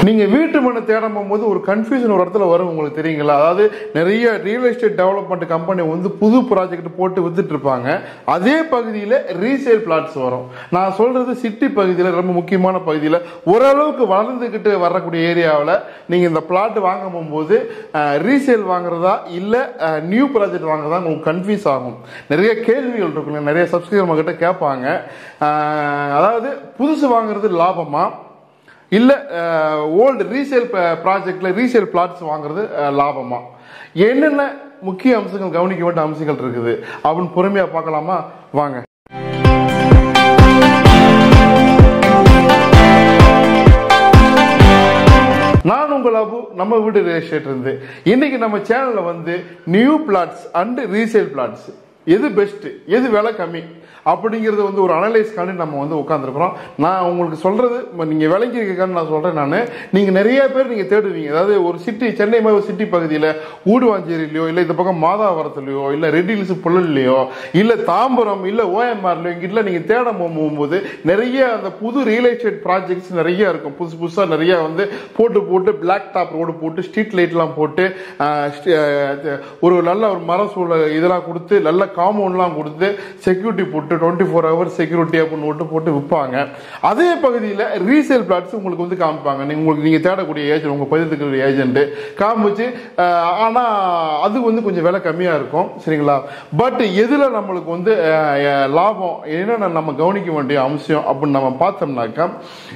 நீங்க வீட்டு மனை தேடும் போது ஒரு கன்ஃபியூஷன் ஒரு இடத்துல வரும் உங்களுக்கு தெரியுங்களா அதாவது நிறைய ரியல் எஸ்டேட் டெவலப்மெண்ட் கம்பெனி வந்து புது ப்ராஜெக்ட் போட்டு வித்துட்டு இருப்பாங்க அதே பகுதியில் ரீசேல் பிளாட்ஸ் வரும் நான் சொல்றது சிட்டி பகுதியில் ரொம்ப முக்கியமான பகுதியில் ஓரளவுக்கு வளர்ந்துக்கிட்டு வரக்கூடிய ஏரியாவில் நீங்க இந்த பிளாட் வாங்க போகும்போது ரீசேல் வாங்குறதா இல்லை நியூ ப்ராஜெக்ட் வாங்குறதா உங்களுக்கு கன்ஃபியூஸ் ஆகும் நிறைய கேள்விகள் இருக்குங்க நிறைய சப்ஸ்கிரைபர் கிட்ட கேட்பாங்க அஹ், அதாவது புதுசு வாங்குறது லாபமா இல்ல ஓல்டு ரீசேல் ப்ராஜெக்ட்ல ரீசேல் பிளாட்ஸ் வாங்குறது அஹ், லாபமா என்னென்ன முக்கிய அம்சங்கள் கவனிக்க வேண்டிய அம்சங்கள் இருக்குது அப்படின்னு பொறுமையா பார்க்கலாமா வாங்க நான் உங்கள் அபு நம்ம வீடு ரியல் எஸ்டேட் இருந்து இன்னைக்கு நம்ம சேனல்ல வந்து new flats and resale flats எது பெஸ்ட் எது விலை கம்மி அப்படிங்கிறது வந்து ஒரு அனலைஸ்க்காண்டி நம்ம வந்து உட்காந்துருக்குறோம் நான் உங்களுக்கு சொல்றது ம, நீங்க விளங்கிருக்கான்னு நான் சொல்றேன் நான் நீங்க நிறைய பேர் நீங்க தேடுவீங்க அதாவது ஒரு சிட்டி சென்னை மாதிரி ஒரு சிட்டி பகுதியில் ஊடுவாஞ்சேரியிலையோ இல்லை இந்த பக்கம் மாதாவரத்துலையோ இல்லை ரெட்டில்ஸ் புழல்லையோ இல்லை தாம்பரம் இல்லை ஓஎம்ஆர்லையோ இங்கிட்ட நீங்க தேட போகும்போது நிறைய அந்த புது ரியல் எஸ்டேட் ப்ராஜெக்ட்ஸ் நிறைய இருக்கும் புதுசு புதுசாக நிறைய வந்து போட்டு போட்டு பிளாக் டாப் ரோடு போட்டு ஸ்ட்ரீட் லைட்லாம் போட்டு ஆஹ், ஸ்டி- ஆஹ், ஒரு நல்ல ஒரு மர சூழல் இதெல்லாம் கொடுத்து நல்ல காம்பவுண்ட்லாம் கொடுத்து செக்யூரிட்டி போட்டு டுவெண்ட்டி ஃபோர் ஹவர் செக்யூரிட்டி அப்படின்னு போட்டு போட்டு விற்பாங்க அதே பகுதியில் ரீசேல் பிளாட்ஸ் உங்களுக்கு வந்து காமிப்பாங்க நீங்க உங்களுக்கு நீங்கள் தேடக்கூடிய ஏஜென்ட் உங்கள் பகுதியில் இருக்கிற ஏஜென்ட் காமிச்சு ஆஹ், ஆனா அது வந்து கொஞ்சம் விலை கம்மியாக இருக்கும் சரிங்களா பட் எதில் நம்மளுக்கு வந்து ஆஹ், ஆஹ், லாபம் என்னென்ன நம்ம கவனிக்க வேண்டிய அம்சம் அப்படின்னு நம்ம பார்த்தோம்னாக்கா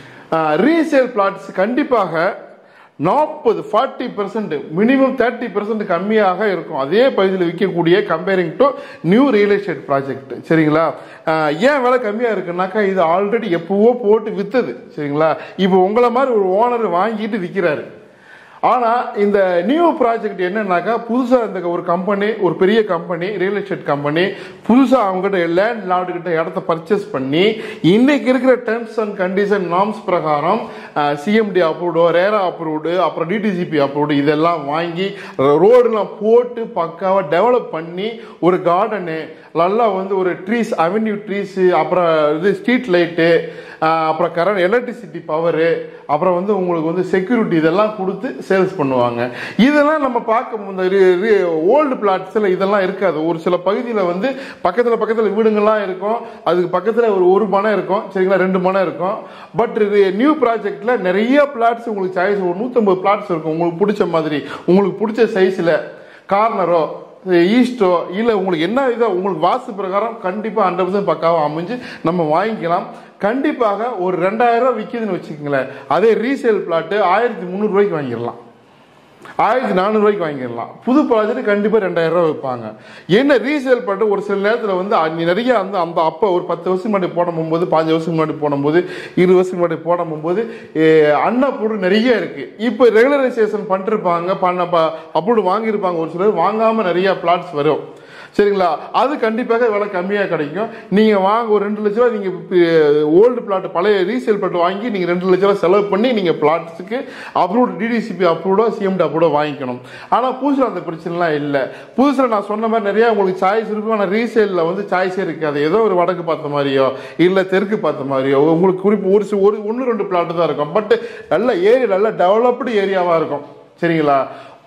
ரீசேல் பிளாட்ஸ் கண்டிப்பாக நாற்பது forty percent minimum thirty percent கம்மியாக இருக்கும் அதே பகுதியில் விற்கக்கூடிய comparing to new real estate project சரிங்களா ஆஹ் ஏன் விலை கம்மியாக இருக்குன்னாக்கா இது ஆல்ரெடி எப்பவோ போட்டு வித்தது சரிங்களா இப்போ உங்களை மாதிரி ஒரு ஓனர் வாங்கிட்டு விற்கிறாரு ஆனா இந்த நியூ ப்ராஜெக்ட் என்னன்னாக்கா புதுசா இந்த ஒரு கம்பெனி ஒரு பெரிய கம்பெனி ரியல் எஸ்டேட் கம்பெனி புதுசா அவங்ககிட்ட லேண்ட் லார்டு கிட்ட இடத்த பர்ச்சேஸ் பண்ணி இன்னைக்கு இருக்கிற டெர்ம்ஸ் அண்ட் கண்டிஷன் நார்ம்ஸ் பிரகாரம் சிஎம்டி அப்ரூவ்டோ ரேரா அப்ரூவ்டு அப்புறம் டிடிசிபி அப்ரூவ்டு இதெல்லாம் வாங்கி ரோடுலாம் போட்டு பக்காவா டெவலப் பண்ணி ஒரு கார்டனு நல்லா வந்து ஒரு ட்ரீஸ் அவென்யூ ட்ரீஸ் அப்புறம் இது ஸ்ட்ரீட் லைட்டு அப்புறம் கரண்ட் எலக்ட்ரிசிட்டி பவரு அப்புறம் வந்து உங்களுக்கு வந்து செக்யூரிட்டி இதெல்லாம் கொடுத்து சேல்ஸ் பண்ணுவாங்க இதெல்லாம் நம்ம பார்க்க இந்த ஓல்டு பிளாட்ஸில் இதெல்லாம் இருக்காது ஒரு சில பகுதியில் வந்து பக்கத்தில் பக்கத்தில் வீடுங்கள்லாம் இருக்கும் அதுக்கு பக்கத்தில் ஒரு ஒரு மனை இருக்கும் சரிங்களா ரெண்டு மனை இருக்கும் பட் நியூ ப்ராஜெக்ட்ல நிறைய பிளாட்ஸ் உங்களுக்கு சாய்ஸ் ஒரு நூற்றம்பது பிளாட்ஸ் இருக்கும் உங்களுக்கு பிடிச்ச மாதிரி உங்களுக்கு பிடிச்ச சைஸில் கார்னரோ ஈஸ்டோ இல்லை உங்களுக்கு என்ன இதோ உங்களுக்கு வாஸ்து பிரகாரம் கண்டிப்பாக ஹண்ட்ரட் பர்சன்ட் பக்காவாக அமைஞ்சு நம்ம வாங்கிக்கலாம் கண்டிப்பாக ஒரு ரெண்டாயிரம் ரூபாய் விற்கிதுன்னு வச்சுக்கோங்களேன் அதே ரீசேல் பிளாட்டு ஆயிரத்தி முந்நூறுரூவாய்க்கு வாங்கிடலாம் ஆயிரத்தி நானூறுரூவாய்க்கு வாங்கிடலாம் புது ப்ராஜெக்ட் கண்டிப்பாக ரெண்டாயிரம் ரூபாய் வைப்பாங்க என்ன ரீசேல் பண்ணிட்டு ஒரு சில நேரத்தில் வந்து அ- நிறைய அந்த அந்த அப்போ ஒரு பத்து வருஷம் முன்னாடி போட போகும்போது பாஞ்சு வருஷம் முன்னாடி போடும்போது இருபது வருஷம் முன்னாடி போட போகும்போது அண்ணா பொருள் நிறைய இருக்கு இப்போ ரெகுலரைசேஷன் பண்ணிருப்பாங்க பண்ண அப்படி வாங்கியிருப்பாங்க ஒரு சிலர் வாங்காம நிறைய பிளாட்ஸ் வரும் சரிங்களா அது கண்டிப்பாக விலை கம்மியாக கிடைக்கும் நீங்க வாங்க ஒரு ரெண்டு லட்ச ரூபா நீங்க ஓல்டு பிளாட் பழைய ரீசேல் பிளாட் வாங்கி நீங்க ரெண்டு லட்ச ரூபா செலவு பண்ணி நீங்க பிளாட்ஸுக்கு அப்ரூவ்ட் டிடிசிபி அப்ரூவ்டோ சிஎம்டி அப்ரூவ்டோ வாங்கிக்கணும் ஆனா புதுசுல அந்த பிரச்சனைலாம் இல்லை புதுசுல நான் சொன்ன மாதிரி நிறைய உங்களுக்கு சாய்ஸ் இருக்கும் ஆனால் ரீசேலில் வந்து சாய்ஸே இருக்காது ஏதோ ஒரு வடக்கு பார்த்த மாதிரியோ இல்லை தெற்கு பார்த்த மாதிரியோ உங்களுக்கு குறிப்பு ஒரு சி- ஒரு ஒன்று ரெண்டு பிளாட் தான் இருக்கும் பட் நல்ல ஏரியா நல்ல டெவலப்டு ஏரியாவா இருக்கும் சரிங்களா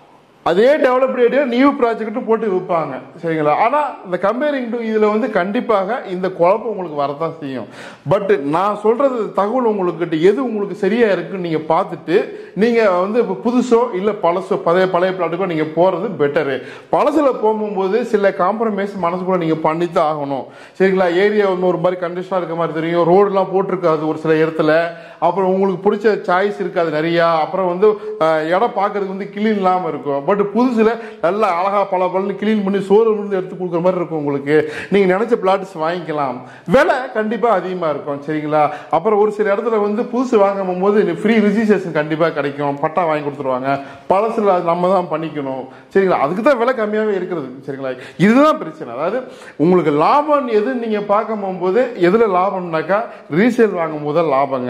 அதே டெவலப்டு ஏரியா நியூ ப்ராஜெக்ட்டும் போட்டு விற்பாங்க சரிங்களா ஆனால் இந்த கம்பேரிங் டு இதில் வந்து கண்டிப்பாக இந்த குழப்பம் உங்களுக்கு வரதான் செய்யும் பட் நான் சொல்றது தகவல் உங்களுக்கு எது உங்களுக்கு சரியா இருக்குன்னு நீங்கள் பார்த்துட்டு நீங்கள் வந்து இப்போ புதுசோ இல்லை பழசோ பழைய பழைய பிளாட்டுக்கோ நீங்கள் போகிறது பெட்டரு பழசில் போகும்போது சில காம்ப்ரமைஸ் மனசுக்குள்ள நீங்கள் பண்ணித்தான் ஆகணும் சரிங்களா ஏரியா வந்து ஒரு மாதிரி கண்டிஷனாக இருக்க மாதிரி தெரியும் ரோடுலாம் போட்டிருக்காது ஒரு சில இடத்துல அப்புறம் உங்களுக்கு பிடிச்ச சாய்ஸ் இருக்காது நிறையா அப்புறம் வந்து அஹ், இடம் பார்க்கறதுக்கு வந்து கிளீன் இல்லாமல் இருக்கும் பட் புதுசில் நல்லா அழகா பல பலன்னு கிளீன் பண்ணி சோறு இருந்து எடுத்து கொடுக்குற மாதிரி இருக்கும் உங்களுக்கு நீங்கள் நினச்ச பிளாட்ஸ் வாங்கிக்கலாம் விலை கண்டிப்பாக அதிகமாக இருக்கும் சரிங்களா அப்புறம் ஒரு சில இடத்துல வந்து புதுசு வாங்கும் போது ஃப்ரீ ரிஜிஸ்ட்ரேஷன் கண்டிப்பாக கிடைக்கும் பட்டா வாங்கி கொடுத்துருவாங்க பழசுல அது நம்ம தான் பண்ணிக்கணும் சரிங்களா அதுக்கு தான் விலை கம்மியாகவே இருக்கிறது சரிங்களா இதுதான் பிரச்சனை அதாவது உங்களுக்கு லாபம் எது நீங்கள் பார்க்க போகும்போது எதில் லாபம்னாக்கா ரீசேல் வாங்கும் போது தான் லாபங்க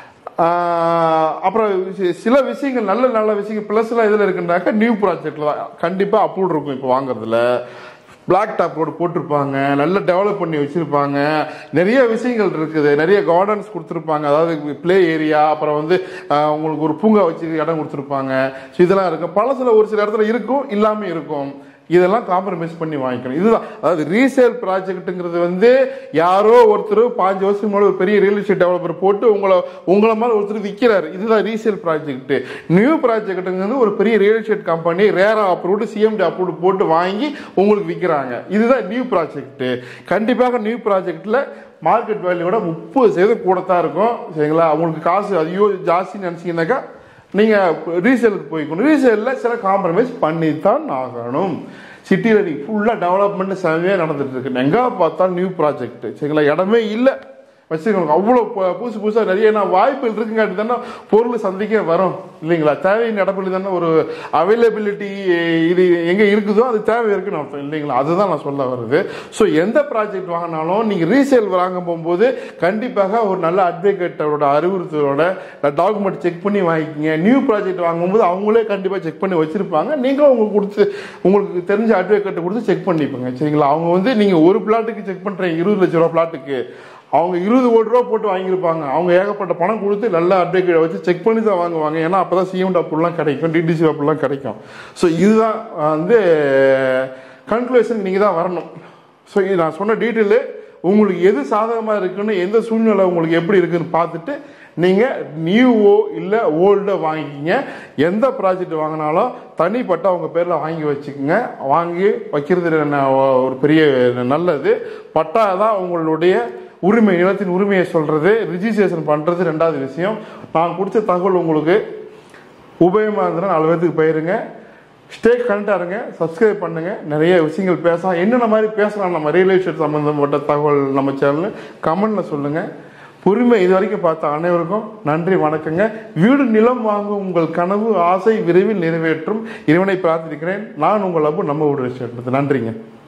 ஆஹ் அப்புறம் சி- சில விஷயங்கள் நல்ல நல்ல விஷயங்கள் ப்ளஸ்லாம் இதில் இருக்குன்னாக்கா நியூ ப்ராஜெக்டில் தான் கண்டிப்பாக அப்ரூவ் இருக்கும் இப்போ வாங்குறதுல பிளாக் டாப் ரோடு போட்டிருப்பாங்க நல்லா டெவலப் பண்ணி வச்சிருப்பாங்க நிறைய விஷயங்கள் இருக்குது நிறைய கார்டன்ஸ் கொடுத்துருப்பாங்க அதாவது ப்ளே ஏரியா அப்புறம் வந்து ஆஹ், உங்களுக்கு ஒரு பூங்கா வச்சு இடம் கொடுத்துருப்பாங்க ஸோ இதெல்லாம் இருக்கும் பழசுல ஒரு சில இடத்துல இருக்கும் இல்லாம இருக்கும் இதெல்லாம் காம்ப்ரமைஸ் பண்ணி வாங்கிக்கணும் இதுதான் அதாவது ரீசேல் ப்ராஜெக்ட்டுங்கிறது வந்து யாரோ ஒருத்தர் பாஞ்சு வருஷத்துக்கு முன்னாடி ஒரு பெரிய ரியல் எஸ்டேட் டெவலப்பர் போட்டு உங்களை உங்களை மாதிரி ஒருத்தர் விற்கிறாரு இதுதான் ரீசேல் ப்ராஜெக்ட் நியூ ப்ராஜெக்ட்டுங்கிறது ஒரு பெரிய real estate company RERA approved CMD approved போட்டு வாங்கி உங்களுக்கு விற்கிறாங்க இதுதான் நியூ ப்ராஜெக்ட் கண்டிப்பாக நியூ ப்ராஜெக்ட்ல மார்க்கெட் வேல்யூவோட முப்பது சதவீதம் கூட தான் இருக்கும் சரிங்களா உங்களுக்கு காசு அதிகோ ஜாஸ்தின்னு நினச்சிங்கனாக்கா நீங்கள் ரீசேலுக்கு போய்க்கணும் ரீசேலில் சில காம்ப்ரமைஸ் பண்ணித்தான் ஆகணும் சிட்டியில் நீங்கள் ஃபுல்லாக டெவலப்மெண்ட் செமையாக நடந்துட்டு இருக்கு எங்கே பார்த்தாலும் நியூ ப்ராஜெக்ட் சரிங்களா இடமே இல்லை வச்சுக்கோங்க அவ்வளோ பு- புதுசு புதுசாக நிறைய நான் வாய்ப்புகள் இருக்குங்காட்டி தானே பொருள் சந்தைக்கே வரும் இல்லைங்களா தேவையின் இடப்பள்ளி தானே ஒரு அவைலபிலிட்டி இது எங்கே இருக்குதோ அது தேவை இருக்குன்னு அர்த்தம் இல்லைங்களா அதுதான் நான் சொல்ல வருது ஸோ எந்த ப்ராஜெக்ட் வாங்கினாலும் நீங்கள் ரீசேல் வாங்க போகும்போது கண்டிப்பாக ஒரு நல்ல அட்வொகேட்டோட அறிவுறுத்தலோட டாக்குமெண்ட் செக் பண்ணி வாங்கிக்கிங்க நியூ ப்ராஜெக்ட் வாங்கும்போது அவங்களே கண்டிப்பாக செக் பண்ணி வச்சிருப்பாங்க நீங்களும் உங்களுக்கு கொடுத்து உங்களுக்கு தெரிஞ்ச அட்வொகேட்டை கொடுத்து செக் பண்ணிப்போங்க சரிங்களா அவங்க வந்து நீங்கள் ஒரு பிளாட்டுக்கு செக் பண்ணுறீங்க இருபது லட்ச ரூபா பிளாட்டுக்கு அவங்க இருபது கோடி ரூபா போட்டு வாங்கியிருப்பாங்க அவங்க ஏகப்பட்ட பணம் கொடுத்து நல்ல அப்டேட் வச்சு செக் பண்ணி தான் வாங்குவாங்க ஏன்னா அப்போ தான் சிஎம் டாப்லாம் கிடைக்கும் டிடிசி டாப்லாம் கிடைக்கும் ஸோ இதுதான் வந்து கன்க்ளூஷன் நீங்கள் தான் வரணும் ஸோ இது நான் சொன்ன டீட்டெயிலு உங்களுக்கு எது சாதகமாக இருக்குன்னு எந்த சூழ்நிலை உங்களுக்கு எப்படி இருக்குன்னு பார்த்துட்டு நீங்கள் நியூவோ இல்லை ஓல்டோ வாங்கிக்கிங்க எந்த ப்ராஜெக்ட் வாங்கினாலும் தனிப்பட்ட அவங்க பேரில் வாங்கி வச்சுக்கோங்க வாங்கி வைக்கிறது ந- ஒரு பெரிய நல்லது பட்டா தான் உங்களுடைய உரிமை நிலத்தின் உரிமையை சொல்றது ரிஜிஸ்ட்ரேஷன் பண்றது ரெண்டாவது விஷயம் நான் கொடுத்த தகவல் உங்களுக்கு உபயோகமாக இருந்ததுன்னா நாலு பேர்த்துக்கு போயிருங்க ஸ்டே கனெக்டாக இருங்க சப்ஸ்கிரைப் பண்ணுங்க நிறைய விஷயங்கள் பேசலாம் என்னென்ன மாதிரி பேசலாம் நம்ம ரியல் எஸ்டேட் சம்மந்தப்பட்ட தகவல் நம்ம சேனல் கமெண்ட்ல சொல்லுங்க பொறுமை இது வரைக்கும் பார்த்த அனைவருக்கும் நன்றி வணக்கங்க வீடு நிலம் வாங்கும் உங்கள் கனவு ஆசை விரைவில் நிறைவேற்றும் இறைவனை பிரார்த்திக்கிறேன் நான் உங்கள் அப்பு நம்ம வீடு எஸ்டேட் நன்றிங்க